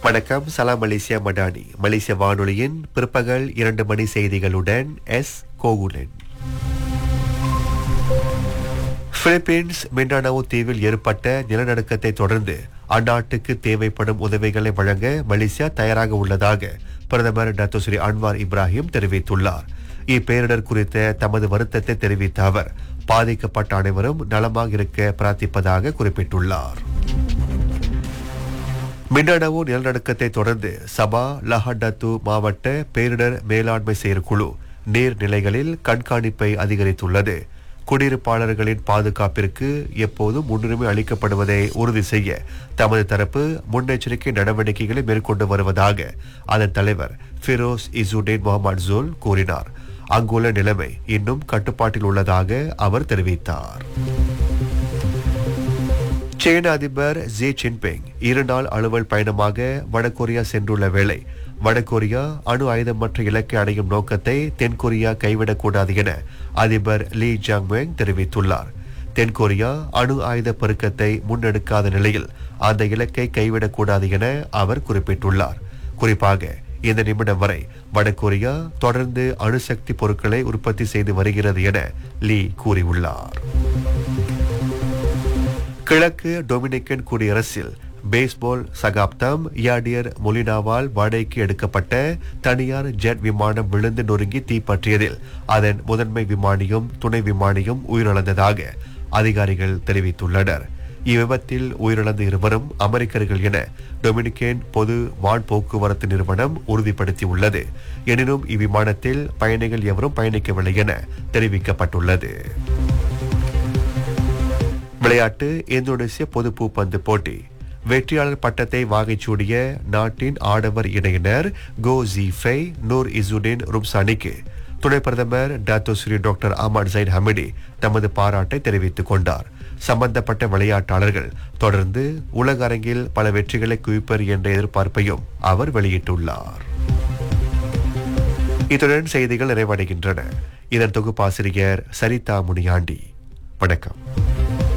வணக்கம் சலாம் மலேசியா மடானி மலேசிய வானொலியின் பிற்பகல் இரண்டு மணி செய்திகளுடன் எஸ் கோகுலன் பிலிப்பீன்ஸ் மிண்டானாவோ தீவில் ஏற்பட்ட நிலநடுக்கத்தை தொடர்ந்து அந்நாட்டுக்கு தேவைப்படும் உதவிகளை வழங்க மலேசியா தயாராக உள்ளதாக பிரதமர் டாக்டர் ஸ்ரீ அன்வார் இப்ராஹிம் தெரிவித்துள்ளார் இப்பேரிடர் குறித்த தமது வருத்தத்தை தெரிவித்த அவர் பாதிக்கப்பட்ட அனைவரும் நலமாக இருக்க பிரார்த்திப்பதாக குறிப்பிட்டுள்ளார் மின்னணவு நிலநடுக்கத்தை தொடர்ந்து சபா லஹடத்து மாவட்ட பேரிடர் மேலாண்மை செயற்குழு நீர்நிலைகளில் கண்காணிப்பை அதிகரித்துள்ளது குடியிருப்பாளர்களின் பாதுகாப்பிற்கு எப்போதும் முன்னுரிமை அளிக்கப்படுவதை உறுதி செய்ய தமது தரப்பு முன்னெச்சரிக்கை நடவடிக்கைகளை மேற்கொண்டு வருவதாக அதன் தலைவர் ஃபிரோஸ் இசுடேன் முகமது ஜோல் கூறினார் அங்குள்ள நிலைமை இன்னும் கட்டுப்பாட்டில் உள்ளதாக அவர் தெரிவித்தார் சீன அதிபர் ஜி ஜின்பிங் இரு நாள் அலுவல் பயணமாக வடகொரியா சென்றுள்ள வேளை வடகொரியா அணு ஆயுதமற்ற இலக்கை அடையும் நோக்கத்தை தென்கொரியா கைவிடக்கூடாது என அதிபர் லீ ஜாங்மெங் தெரிவித்துள்ளார் தென்கொரியா அணு ஆயுத பெருக்கத்தை முன்னெடுக்காத நிலையில் அந்த இலக்கை கைவிடக்கூடாது என அவர் குறிப்பிட்டுள்ளார் குறிப்பாக இந்த நிமிடம் வரை வடகொரியா தொடர்ந்து அணுசக்தி பொருட்களை உற்பத்தி செய்து வருகிறது என லீ கூறியுள்ளார் கிழக்கு டொமினிக்கன் குடியரசில் பேஸ்பால் சகாப்தம் யாடியர் மொலினாவால் வாடகைக்கு எடுக்கப்பட்ட தனியார் ஜெட் விமானம் விழுந்து நொறுங்கி தீப்பற்றியதில் அதன் முதன்மை விமானியும் துணை விமானியும் உயிரிழந்ததாக அதிகாரிகள் தெரிவித்துள்ளனர் இவ்விபத்தில் உயிரிழந்த இருவரும் அமெரிக்கர்கள் என டொமினிக்கேன் பொது வான் போக்குவரத்து நிறுவனம் உறுதிப்படுத்தியுள்ளது எனினும் இவ்விமானத்தில் பயணிகள் எவரும் பயணிக்கவில்லை என தெரிவிக்கப்பட்டுள்ளது விளையாட்டு இந்தோனேசிய பொது பூப்பந்து போட்டி வெற்றியாளர் பட்டத்தை வாகைச்சூடிய நாட்டின் ஆடவர் இணையினர் கோ ஜீஃபை நூர் இசுடின் ருப்சானிக்கு துணை பிரதமர் Dato Sri doctor Ahmad Zahid Hamidi தமது பாராட்டை தெரிவித்துக் கொண்டார் சம்பந்தப்பட்ட விளையாட்டாளர்கள் தொடர்ந்து உலக அரங்கில் பல வெற்றிகளை குவிப்பர் என்ற எதிர்பார்ப்பையும் அவர் வெளியிட்டுள்ளார் இத்துடன் செய்திகள் நிறைவடைகின்றன இதன் தொகுப்பாசிரியர் சரிதா முனியாண்டி வணக்கம்